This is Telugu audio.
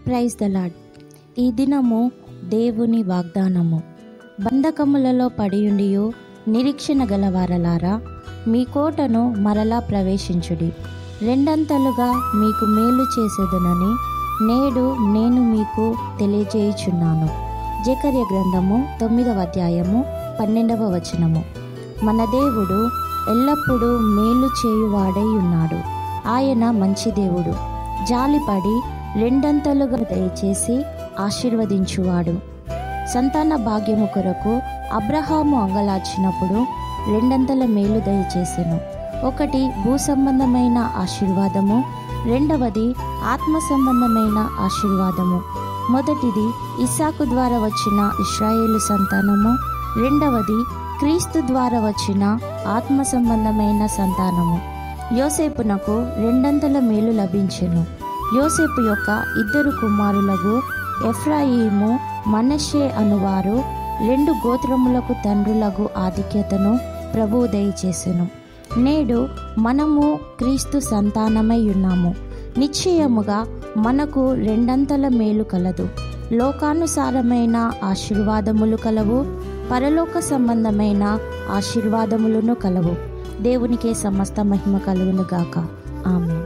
ప్రైజ్ ద లాడ్ ఈ దినము దేవుని వాగ్దానము బంధకములలో పడియుండియు నిరీక్షణ గలవారలారా మీ కోటను మరలా ప్రవేశించుడి రెండంతలుగా మీకు మేలు చేసేదనని నేడు నేను మీకు తెలియజేయుచున్నాను జకర్య గ్రంథము తొమ్మిదవ అధ్యాయము పన్నెండవ వచనము మన దేవుడు ఎల్లప్పుడూ మేలు చేయువాడై ఉన్నాడు ఆయన మంచి దేవుడు జాలిపడి రెండంతలుగా దయచేసి ఆశీర్వదించువాడు సంతాన భాగ్యము కొరకు అబ్రహాము అంగలార్చినప్పుడు రెండంతల మేలు దయచేసెను ఒకటి భూ సంబంధమైన ఆశీర్వాదము రెండవది ఆత్మ సంబంధమైన ఆశీర్వాదము మొదటిది ఇసాకు ద్వారా వచ్చిన ఇస్రాయేలు సంతానము రెండవది క్రీస్తు ద్వారా వచ్చిన ఆత్మ సంబంధమైన సంతానము యోసేపునకు రెండంతల మేలు లభించెను యోసేపు యొక్క ఇద్దరు కుమారులకు ఎఫ్రాయిము మనషే అనువారు రెండు గోత్రములకు తండ్రులకు ఆధిక్యతను ప్రభువు దయచేసెను నేడు మనము క్రీస్తు సంతానమై ఉన్నాము నిశ్చయముగా మనకు రెండంతల మేలు కలదు లోకానుసారమైన ఆశీర్వాదములు కలవు పరలోక సంబంధమైన ఆశీర్వాదములను కలవు దేవునికే సమస్త మహిమ కలుగును గాక ఆమె